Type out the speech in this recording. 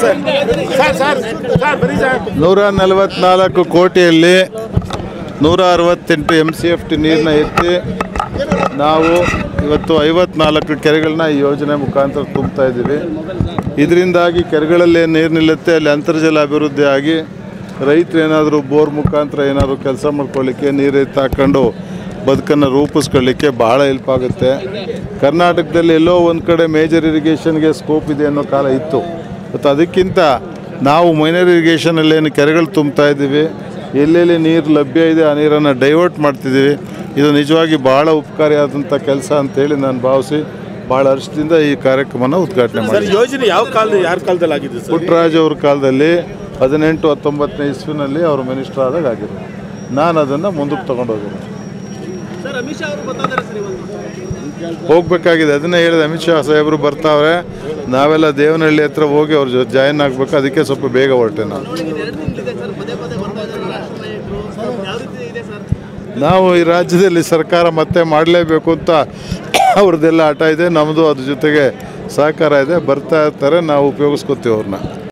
sir sir sir sir ಬರೀ sir ನೂರ ನಲವತ್ನಾಲ್ಕು ಕೋಟಿಯಲ್ಲಿ ನೂರ ಅರವತ್ತೆಂಟು ಎಮ್ ಸಿ ಎಫ್ ಟಿ ನೀರನ್ನ ಎತ್ತಿ ನಾವು ಇವತ್ತು ಐವತ್ನಾಲ್ಕು ಕೆರೆಗಳನ್ನ ಈ ಯೋಜನೆ ಮುಖಾಂತರ ತುಂಬ್ತಾ ಇದ್ದೀವಿ ಇದರಿಂದಾಗಿ ಕೆರೆಗಳಲ್ಲಿ ಏನು ನೀರು ನಿಲ್ಲುತ್ತೆ ಅಲ್ಲಿ ಅಂತರ್ಜಲ ಅಭಿವೃದ್ಧಿ ಆಗಿ ರೈತರು ಏನಾದರೂ ಬೋರ್ ಮುಖಾಂತರ ಏನಾದರೂ ಕೆಲಸ ಮಾಡ್ಕೊಳ್ಳಿಕ್ಕೆ ನೀರು ಎತ್ತಿ ಹಾಕ್ಕೊಂಡು ಬದುಕನ್ನು ರೂಪಿಸ್ಕೊಳ್ಳಿಕ್ಕೆ ಭಾಳ ಹೆಲ್ಪ್ ಆಗುತ್ತೆ ಕರ್ನಾಟಕದಲ್ಲಿ ಎಲ್ಲೋ ಒಂದು ಕಡೆ ಮೇಜರ್ ಇರಿಗೇಷನ್ಗೆ ಸ್ಕೋಪ್ ಇದೆ ಅನ್ನೋ ಕಾಲ ಇತ್ತು ಮತ್ತು ಅದಕ್ಕಿಂತ ನಾವು ಮೈನರ್ ಇರಿಗೇಷನಲ್ಲಿ ಏನು ಕೆರೆಗಳು ತುಂಬ್ತಾ ಇದ್ದೀವಿ ಎಲ್ಲೆಲ್ಲಿ ನೀರು ಲಭ್ಯ ಇದೆ ಆ ನೀರನ್ನು ಡೈವರ್ಟ್ ಮಾಡ್ತಿದ್ದೀವಿ ಇದು ನಿಜವಾಗಿ ಭಾಳ ಉಪಕಾರಿಯಾದಂಥ ಕೆಲಸ ಅಂತೇಳಿ ನಾನು ಭಾವಿಸಿ ಭಾಳ ಹರ್ಷದಿಂದ ಈ ಕಾರ್ಯಕ್ರಮನ ಉದ್ಘಾಟನೆ ಸರ್ ಮಾಡಿ ಯೋಜನೆ ಯಾವ ಕಾಲದ ಯಾರ ಕಾಲದಲ್ಲಿ ಆಗಿದೆ ಸರ್ ಪುಟ್ಟರಾಜ್ ಅವ್ರ ಕಾಲದಲ್ಲಿ ಹದಿನೆಂಟು ಹತ್ತೊಂಬತ್ತನೇ ಇಸ್ವಿನಲ್ಲಿ ಅವರು ಮಿನಿಸ್ಟರ್ ಆದಾಗ ಆಗಿದೆ ನಾನು ಅದನ್ನು ಮುಂದಕ್ಕೆ ತೊಗೊಂಡೋಗಿದ್ದೀನಿ ಹೋಗ್ಬೇಕಾಗಿದೆ ಅದನ್ನೇ ಹೇಳಿದೆ ಅಮಿತ್ ಶಾ ಸಾಹೇಬರು ಬರ್ತಾವ್ರೆ ನಾವೆಲ್ಲ ದೇವನಹಳ್ಳಿ ಹತ್ರ ಹೋಗಿ ಅವ್ರ ಜೊತೆ ಜಾಯಿನ್ ಆಗಬೇಕು ಅದಕ್ಕೆ ಸ್ವಲ್ಪ ಬೇಗ ಹೊರಟೆ ನಾನು ನಾವು ಈ ರಾಜ್ಯದಲ್ಲಿ ಸರ್ಕಾರ ಮತ್ತೆ ಮಾಡಲೇಬೇಕು ಅಂತ ಅವ್ರದ್ದೆಲ್ಲ ಹಠ ಇದೆ ನಮ್ಮದು ಅದ್ರ ಜೊತೆಗೆ ಸಹಕಾರ ಇದೆ ಬರ್ತಾ ಇರ್ತಾರೆ ನಾವು ಉಪಯೋಗಿಸ್ಕೊತೀವಿ ಅವ್ರನ್ನ